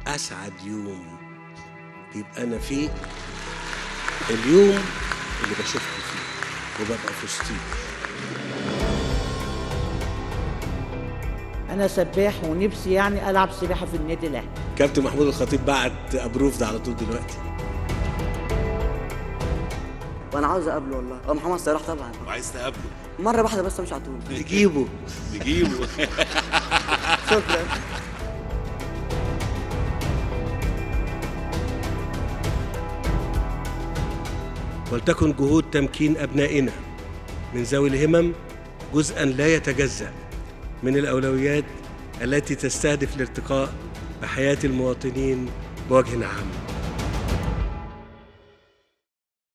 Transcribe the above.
اسعد يوم بيبقى انا فيه اليوم اللي بشوفكم فيه وببقى في وسطيكم انا سباح ونفسي يعني العب سباحه في النادي الاهلي كابتن محمود الخطيب بعت ابروف ده على طول دلوقتي وانا عاوز اقابله والله اه محمد صلاح طبعا وعايز تقابله مره واحده بس مش على طول نجيبه نجيبه شكرا ولتكن جهود تمكين ابنائنا من ذوي الهمم جزءا لا يتجزا من الاولويات التي تستهدف الارتقاء بحياه المواطنين بوجه عام